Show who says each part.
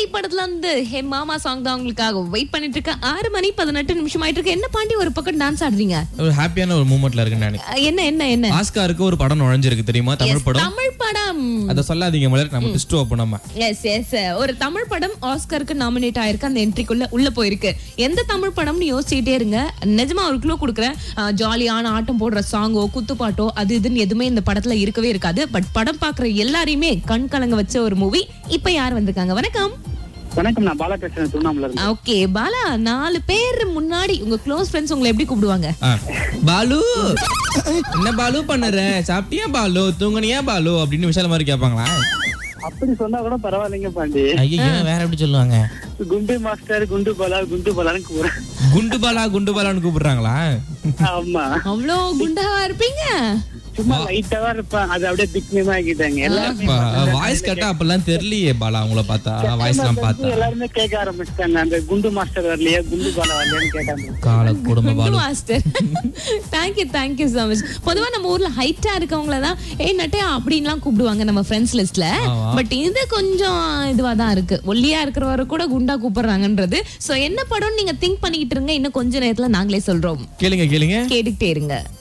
Speaker 1: படத்துல இருந்து ஹே மாமா சாங் தான் உங்களுக்காக வெயிட் பண்ணிட்டு இருக்க ஆறு மணி பதினெட்டு நிமிஷம் ஆயிட்டு இருக்கு என்ன பாண்டி ஒரு பக்கம் டான்ஸ் ஆடுறீங்க
Speaker 2: ஒரு ஹாப்பியான ஒரு மூமெண்ட்ல இருக்கு நான்
Speaker 1: அஹ், என்ன என்ன என்ன
Speaker 2: ஆஸ்காருக்கு ஒரு படம் நுழைஞ்சிருக்கு தெரியுமா தமிழ் படம்
Speaker 1: தமிழ் படம்
Speaker 2: அத சொல்லாதீங்க முதல்ல நம்ம டிஸ்ட் ஓப்பன் நம்ம
Speaker 1: எஸ் எஸ் ஒரு தமிழ் படம் ஆஸ்கருக்கு நாமினேட் ஆயிருக்கு அந்த என்ட்ரிக்குள்ள உள்ள போயிருக்கு எந்த தமிழ் படம்னு யோசிச்சுட்டே இருங்க நிஜமா ஒரு க்ளூ கொடுக்குறேன் ஜாலியான ஆட்டம் போடுற சாங்கோ குத்துப்பாட்டோ அது இதுன்னு எதுவுமே இந்த படத்துல இருக்கவே இருக்காது பட் படம் பாக்குற எல்லாரையுமே கண் கலங்க வச்ச ஒரு மூவி இப்ப யார் வந்திருக்காங்க வணக்கம்
Speaker 3: வணக்கம் நான் பாலா பேசுறேன் திருவண்ணாமலை இருந்து
Speaker 1: ஓகே பாலா நாலு பேர் முன்னாடி உங்க க்ளோஸ் ஃப்ரெண்ட்ஸ் உங்களை எப்படி கூப்பிடுவாங்க
Speaker 2: ஆ. பாலு என்ன பாலு பண்ணுற சாப்பிட்டியா பாலு தூங்குனியா பாலு அப்படின்னு விஷயம் மாதிரி கேட்பாங்களா
Speaker 3: அப்படி சொன்னா கூட பரவாயில்லைங்க பாண்டி
Speaker 2: ஐயோ வேற எப்படி சொல்லுவாங்க
Speaker 3: குண்டு மாஸ்டர் குண்டு பாலா குண்டு பாலான்னு கூப்பிடுறேன்
Speaker 2: குண்டு பாலா குண்டு பாலான்னு கூப்பிடுறாங்களா
Speaker 3: ஆமா
Speaker 1: அவ்வளோ குண்டாவா இருப்பீங்க
Speaker 3: சும்மா லைட்டாவா இருப்பேன் அது அப்படியே திக்னியமா ஆக்கிட்டாங்க எல்லாருமே
Speaker 2: வாய்ஸ் கேட்டா அப்பெல்லாம் தெரியலையே பாலா உங்களை பார்த்தா வாய்ஸ் எல்லாம் பார்த்தா
Speaker 3: எல்லாருமே கேட்க ஆரம்பிச்சிட்டாங்க அந்த குண்டு மாஸ்டர் வரலையா குண்டு பாலா வரலையான்னு கேட்டாங்க
Speaker 2: கால குடும்ப
Speaker 1: குண்டு
Speaker 2: Balu
Speaker 1: master thank you thank you so much பொதுவா நம்ம ஊர்ல ஹைட்டா இருக்கவங்கள தான் ஏய் நட்டே அப்படின்லாம் கூப்பிடுவாங்க நம்ம ஃப்ரெண்ட்ஸ் லிஸ்ட்ல
Speaker 2: ஆமா.
Speaker 1: பட் இது கொஞ்சம் இதுவா தான் இருக்கு ஒல்லியா இருக்கிறவரை கூட குண்டா கூப்பிடுறாங்கன்றது சோ என்ன படம்னு நீங்க திங்க் பண்ணிக்கிட்டு இருங்க இன்னும் கொஞ்ச நேரத்துல நாங்களே சொல்றோம்
Speaker 2: கேளுங்க கேளுங்க
Speaker 1: கேட்டுக்கிட்டே இருங்க